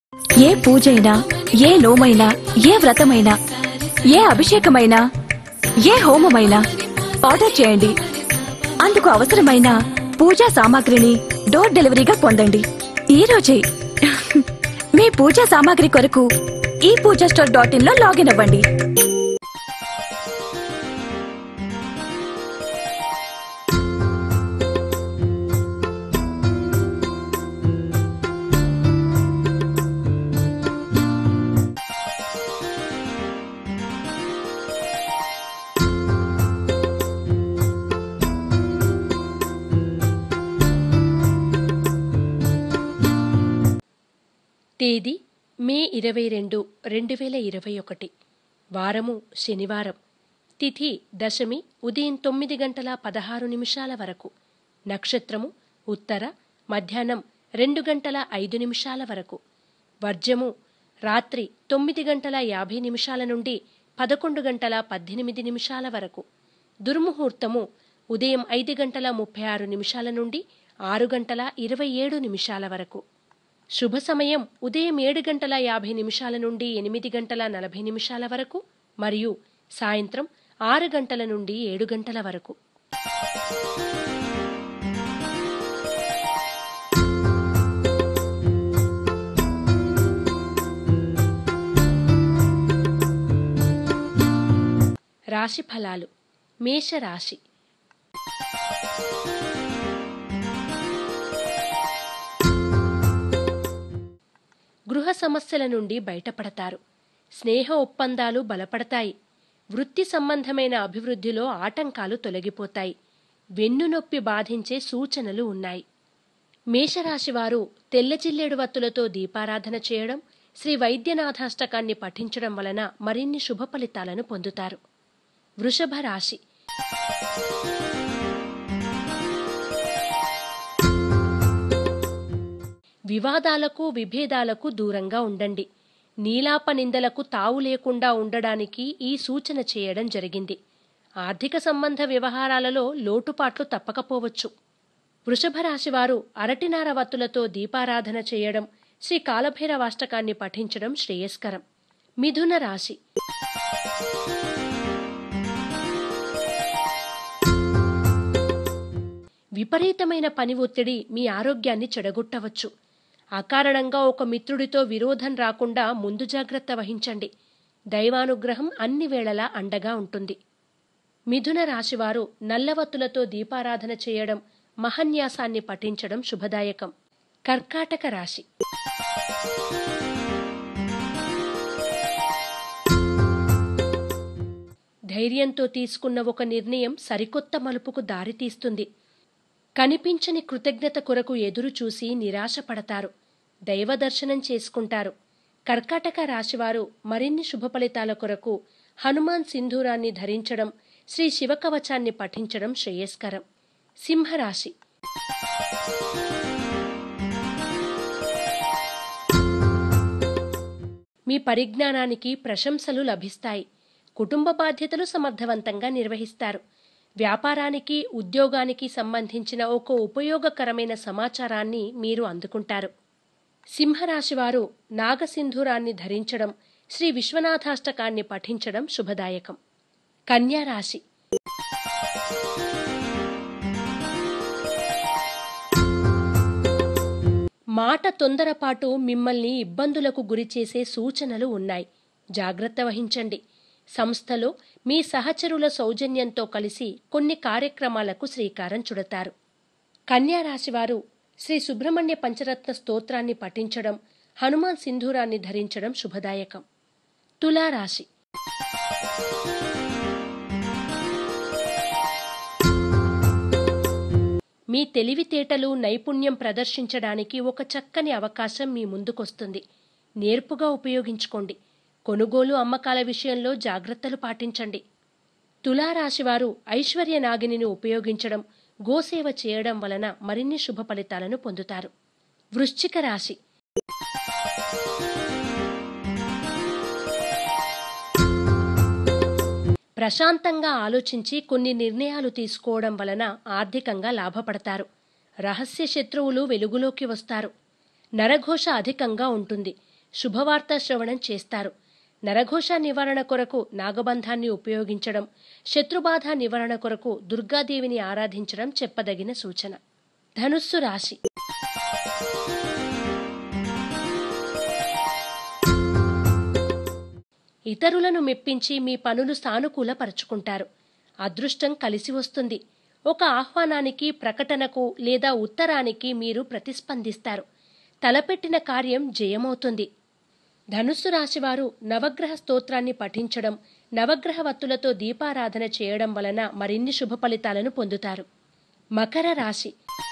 ఏ పూజైనా ఏ నోమైనా ఏ వ్రతమైనా ఏ అభిషేకమైనా ఏ హోమమైనా ఆర్డర్ చేయండి అందుకు అవసరమైన పూజా సామాగ్రిని డోర్ డెలివరీగా పొందండి ఈ రోజే మీ పూజా సామాగ్రి కొరకు ఈ పూజా స్టోర్ డాట్ ఇన్ లో లాగిన్ అవ్వండి తేదీ మే ఇరవై రెండు రెండు వేల ఇరవై ఒకటి వారము శనివారం తిథి దశమి ఉదయం తొమ్మిది గంటల పదహారు నిమిషాల వరకు నక్షత్రము ఉత్తర మధ్యాహ్నం రెండు గంటల ఐదు నిమిషాల వరకు వర్జము రాత్రి తొమ్మిది గంటల యాభై నిమిషాల నుండి పదకొండు గంటల పద్దెనిమిది నిమిషాల వరకు దుర్ముహూర్తము ఉదయం ఐదు గంటల ముప్పై ఆరు నిమిషాల నుండి ఆరు గంటల ఇరవై ఏడు నిమిషాల వరకు శుభ సమయం ఉదయం ఏడు గంటల యాభై నిమిషాల నుండి ఎనిమిది గంటల నలభై నిమిషాల వరకు మరియు సాయంత్రం ఆరు గంటల నుండి ఏడు గంటల వరకు రాశి ఫలాలు మేషరాశి గృహ సమస్యల నుండి బయటపడతారు స్నేహ ఒప్పందాలు బలపడతాయి వృత్తి సంబంధమైన అభివృద్ధిలో ఆటంకాలు తొలగిపోతాయి వెన్నునొప్పి బాధించే సూచనలు ఉన్నాయి మేషరాశివారు తెల్ల జిల్లేడు వత్తులతో దీపారాధన చేయడం శ్రీ వైద్యనాథాష్టకాన్ని పఠించడం వలన మరిన్ని శుభ ఫలితాలను పొందుతారు వృషభ రాశి వివాదాలకు విభేదాలకు దూరంగా ఉండండి నీలాప నిందలకు తావు లేకుండా ఉండడానికి ఈ సూచన చేయడం జరిగింది ఆర్థిక సంబంధ వ్యవహారాలలో లోటుపాట్లు తప్పకపోవచ్చు వృషభ రాశివారు అరటినార వత్తులతో దీపారాధన చేయడం శ్రీ కాలభైరవాష్టకాన్ని పఠించడం శ్రేయస్కరం మిథున రాశి విపరీతమైన పని ఒత్తిడి మీ ఆరోగ్యాన్ని చెడగొట్టవచ్చు అకారణంగా ఒక మిత్రుడితో విరోధం రాకుండా ముందు జాగ్రత్త వహించండి దైవానుగ్రహం అన్ని వేళలా అండగా ఉంటుంది మిథున రాశివారు నల్లవత్తులతో దీపారాధన చేయడం మహన్యాసాన్ని పఠించడం శుభదాయకం కర్కాటక రాశి ధైర్యంతో తీసుకున్న ఒక నిర్ణయం సరికొత్త మలుపుకు దారితీస్తుంది కనిపించని కృతజ్ఞత కొరకు ఎదురు చూసి నిరాశపడతారు దైవ దర్శనం చేసుకుంటారు కర్కాటక రాశివారు మరిన్ని శుభ ఫలితాల కొరకు హనుమాన్ సింధూరాన్ని ధరించడం శ్రీ శివకవచాన్ని పఠించడం శ్రేయస్కరం సింహరాశి మీ పరిజ్ఞానానికి ప్రశంసలు లభిస్తాయి కుటుంబ బాధ్యతలు సమర్థవంతంగా నిర్వహిస్తారు వ్యాపారానికి ఉద్యోగానికి సంబంధించిన ఒక ఉపయోగకరమైన సమాచారాన్ని మీరు అందుకుంటారు సింహరాశివారు నాగసింధూరాన్ని ధరించడం శ్రీ విశ్వనాథాష్టకాన్ని పఠించడం శుభదాయకం కన్యారాశి మాట తొందరపాటు మిమ్మల్ని ఇబ్బందులకు గురిచేసే సూచనలు ఉన్నాయి జాగ్రత్త వహించండి సంస్థలో మీ సహచరుల సౌజన్యంతో కలిసి కొన్ని కార్యక్రమాలకు శ్రీకారం చుడతారు కన్యా రాశివారు శ్రీ సుబ్రహ్మణ్య పంచరత్న స్తోత్రాన్ని పఠించడం హనుమాన్ సింధూరాన్ని ధరించడం శుభదాయకం తులారాశి మీ తెలివితేటలు నైపుణ్యం ప్రదర్శించడానికి ఒక చక్కని అవకాశం మీ ముందుకొస్తుంది నేర్పుగా ఉపయోగించుకోండి కొనుగోలు అమ్మకాల విషయంలో జాగ్రత్తలు పాటించండి తులారాశివారు ఐశ్వర్య నాగిని ఉపయోగించడం గోసేవ చేయడం వలన మరిన్ని శుభ ఫలితాలను పొందుతారు వృశ్చిక రాశి ప్రశాంతంగా ఆలోచించి కొన్ని నిర్ణయాలు తీసుకోవడం వలన ఆర్థికంగా లాభపడతారు రహస్య శత్రువులు వెలుగులోకి వస్తారు నరఘోష అధికంగా ఉంటుంది శుభవార్త శ్రవణం చేస్తారు నరఘోష నివారణ కొరకు నాగబంధాన్ని ఉపయోగించడం శత్రుబాధ నివారణ కొరకు దుర్గాదేవిని ఆరాధించడం చెప్పదగిన సూచన ధనుస్సు రాశి ఇతరులను మెప్పించి మీ పనులు సానుకూలపరుచుకుంటారు అదృష్టం కలిసి వస్తుంది ఒక ఆహ్వానానికి ప్రకటనకు లేదా ఉత్తరానికి మీరు ప్రతిస్పందిస్తారు తలపెట్టిన కార్యం జయమవుతుంది ధనుస్సు రాశివారు నవగ్రహ స్తోత్రాన్ని పఠించడం నవగ్రహ వత్తులతో దీపారాధన చేయడం వలన మరిన్ని శుభ ఫలితాలను పొందుతారు మకర రాశి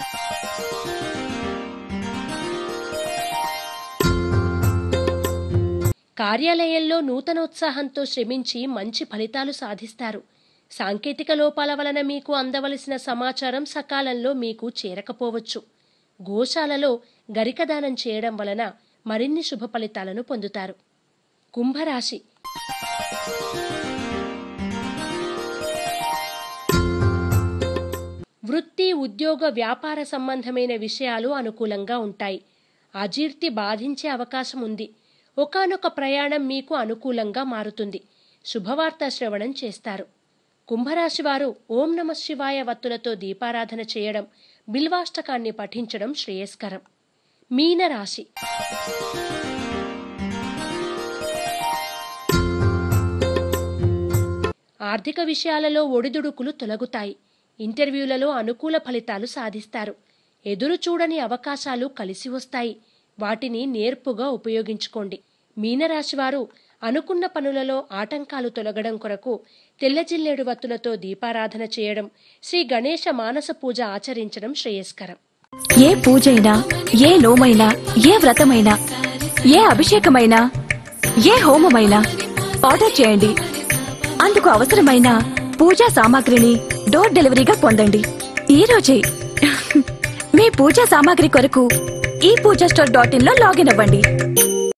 కార్యాలయంలో నూతనోత్సాహంతో శ్రమించి మంచి ఫలితాలు సాధిస్తారు సాంకేతిక లోపాల వలన మీకు అందవలసిన సమాచారం సకాలంలో మీకు చేరకపోవచ్చు గోశాలలో గరికదానం చేయడం వలన మరిన్ని శుభ ఫలితాలను పొందుతారు కుంభరాశి వృత్తి ఉద్యోగ వ్యాపార సంబంధమైన విషయాలు అనుకూలంగా ఉంటాయి అజీర్తి బాధించే అవకాశం ఉంది ఒకానొక ప్రయాణం మీకు అనుకూలంగా మారుతుంది శుభవార్త శ్రవణం చేస్తారు కుంభరాశి వారు ఓం నమ శివాయ వత్తులతో దీపారాధన చేయడం బిల్వాష్టకాన్ని పఠించడం శ్రేయస్కరం మీనరాశి ఆర్థిక విషయాలలో ఒడిదుడుకులు తొలగుతాయి ఇంటర్వ్యూలలో అనుకూల ఫలితాలు సాధిస్తారు ఎదురు చూడని అవకాశాలు కలిసి వస్తాయి వాటిని నేర్పుగా ఉపయోగించుకోండి మీనరాశివారు అనుకున్న పనులలో ఆటంకాలు తొలగడం కొరకు తెల్లజిల్లేడు వత్తులతో దీపారాధన చేయడం శ్రీ గణేశ మానస పూజ ఆచరించడం శ్రేయస్కరం ఏ పూజైనా ఏ నోమైనా ఏ వ్రతమైనా ఏ అభిషేకమైనా ఏ హోమమైనా ఆర్డర్ చేయండి అందుకు అవసరమైన పూజా సామాగ్రిని డోర్ డెలివరీగా పొందండి ఈ రోజే మీ పూజా సామాగ్రి కొరకు ఈ పూజా స్టోర్ డాట్ ఇన్ లో లాగిన్ అవ్వండి